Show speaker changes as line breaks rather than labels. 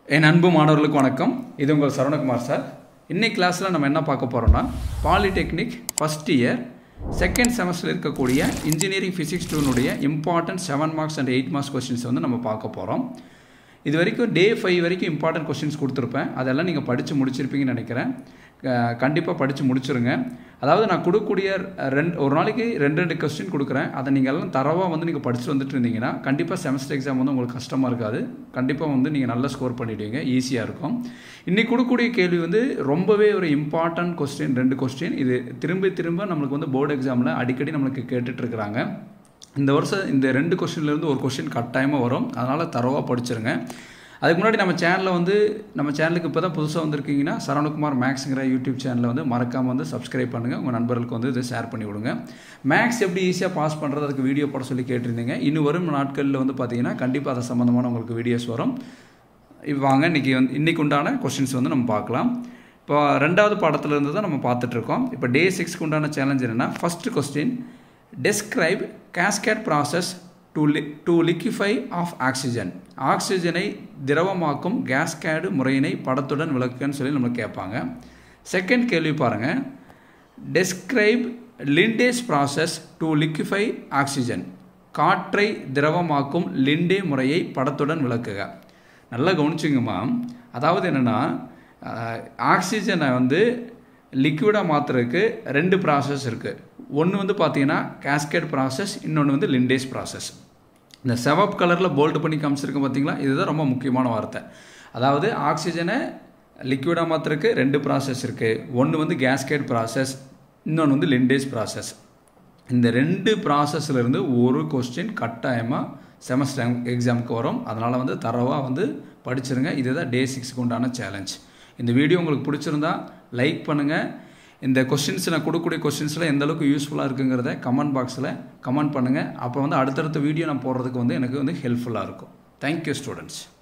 என் அன்பு மாணவர்களுக்கு வணக்கம் இது உங்கள் சரவணகுமார் சார் இன்னைக்கு கிளாஸில் நம்ம என்ன பார்க்க போகிறோம்னா polytechnic first year second semester இருக்கக்கூடிய இன்ஜினியரிங் ஃபிசிக்ஸ் டூனுடைய important seven marks and eight marks questions வந்து நம்ம பார்க்க போகிறோம் இது வரைக்கும் டே ஃபைவ் வரைக்கும் இம்பார்ட்டன்ட் கொஸ்டின்ஸ் கொடுத்துருப்பேன் அதெல்லாம் நீங்கள் படித்து முடிச்சிருப்பீங்கன்னு நினைக்கிறேன் கண்டிப்பாக படித்து முடிச்சிருங்க அதாவது நான் கொடுக்கக்கூடிய ரெண்டு ஒரு நாளைக்கு ரெண்டு ரெண்டு கொஸ்டின் கொடுக்குறேன் அதை நீங்கள் எல்லாம் தரவாக வந்து நீங்கள் படிச்சுட்டு வந்துட்டு இருந்தீங்கன்னா கண்டிப்பாக செமஸ்டர் எக்ஸாம் வந்து உங்களுக்கு கஷ்டமாக இருக்காது கண்டிப்பாக வந்து நீங்கள் நல்லா ஸ்கோர் பண்ணிவிடுவீங்க ஈஸியாக இருக்கும் இன்றைக்கி கொடுக்கக்கூடிய கேள்வி வந்து ரொம்பவே ஒரு இம்பார்ட்டன்ட் கொஸ்டின் ரெண்டு கொஸ்டின் இது திரும்ப திரும்ப நம்மளுக்கு வந்து போர்டு எக்ஸாமில் அடிக்கடி நம்மளுக்கு கேட்டுட்ருக்குறாங்க இந்த வருஷம் இந்த ரெண்டு கொஸ்டின்லேருந்து ஒரு கொஸ்டின் கட்டாயமாக வரும் அதனால் தரவாக படிச்சிருங்க அதுக்கு முன்னாடி நம்ம சேனலில் வந்து நம்ம சேனலுக்கு இப்போ தான் புதுசாக வந்திருக்கீங்கன்னா சரவணகுமார் மேக்ஸுங்கிற யூடியூப் சேனலில் வந்து மறக்காமல் வந்து சப்ஸ்கிரைப் பண்ணுங்கள் உங்கள் நண்பர்களுக்கு வந்து இதை ஷேர் பண்ணி விடுங்க மேக்ஸ் எப்படி ஈஸியாக பாஸ் பண்ணுறது அதுக்கு வீடியோ போட சொல்லி கேட்டிருந்தீங்க இன்னும் வரும் நாட்களில் வந்து பார்த்தீங்கன்னா கண்டிப்பாக அதை சம்மந்தமான உங்களுக்கு வீடியோஸ் வரும் வாங்க இன்றைக்கி வந்து இன்றைக்கு உண்டான கொஸ்டின்ஸ் வந்து நம்ம பார்க்கலாம் இப்போ ரெண்டாவது பாடத்துலேருந்து தான் நம்ம பார்த்துட்ருக்கோம் இப்போ டே சிக்ஸ்க்கு உண்டான சேலஞ்ச் என்னென்னா first question describe cascade process to லி டு லிக்விஃபை ஆஃப் ஆக்சிஜன் ஆக்சிஜனை திரவமாக்கும் கேஸ்கேடு முறையினை படத்துடன் விளக்குன்னு சொல்லி நம்ம கேட்பாங்க செகண்ட் கேள்வி பாருங்கள் describe Linde's process to liquefy oxygen காற்றை திரவமாக்கும் லிண்டே முறையை படத்துடன் விளக்குக நல்லா கவனிச்சுங்கம்மா அதாவது என்னென்னா ஆக்சிஜனை வந்து லிக்விடாக மாற்றுறதுக்கு ரெண்டு ப்ராசஸ் இருக்குது ஒன்று வந்து பார்த்தீங்கன்னா கேஸ்கேட் ப்ராசஸ் இன்னொன்று வந்து லிண்டேஸ் ப்ராசஸ் இந்த செவப் கலரில் போல்டு பண்ணி காமிச்சிருக்கோம் பார்த்தீங்களா இதுதான் ரொம்ப முக்கியமான வார்த்தை அதாவது ஆக்சிஜனை லிக்விடாக மாற்றுறதுக்கு ரெண்டு ப்ராசஸ் இருக்குது ஒன்று வந்து கேஸ்கேட் ப்ராசஸ் இன்னொன்று வந்து லிண்டேஸ் ப்ராசஸ் இந்த ரெண்டு ப்ராசஸ்லேருந்து ஒரு கொஸ்டின் கட்டாயமாக செமஸ்டர் எக்ஸாமுக்கு வரும் அதனால் வந்து தரவாக வந்து படிச்சிருங்க இதுதான் டே சிக்ஸ்க்கு உண்டான சேலஞ்ச் இந்த வீடியோ உங்களுக்கு பிடிச்சிருந்தா லைக் பண்ணுங்கள் இந்த கொஸ்டின்ஸ் நான் கொடுக்கக்கூடிய கொஸ்டின்ஸில் எந்த அளவுக்கு யூஸ்ஃபுல்லாக இருக்குங்கிறத கமெண்ட் பாக்ஸில் கமெண்ட் பண்ணுங்கள் அப்போ வந்து அடுத்தடுத்த வீடியோ நான் போடுறதுக்கு வந்து எனக்கு வந்து ஹெல்ப்ஃபுல்லாக இருக்கும் தேங்க்யூ ஸ்டூடெண்ட்ஸ்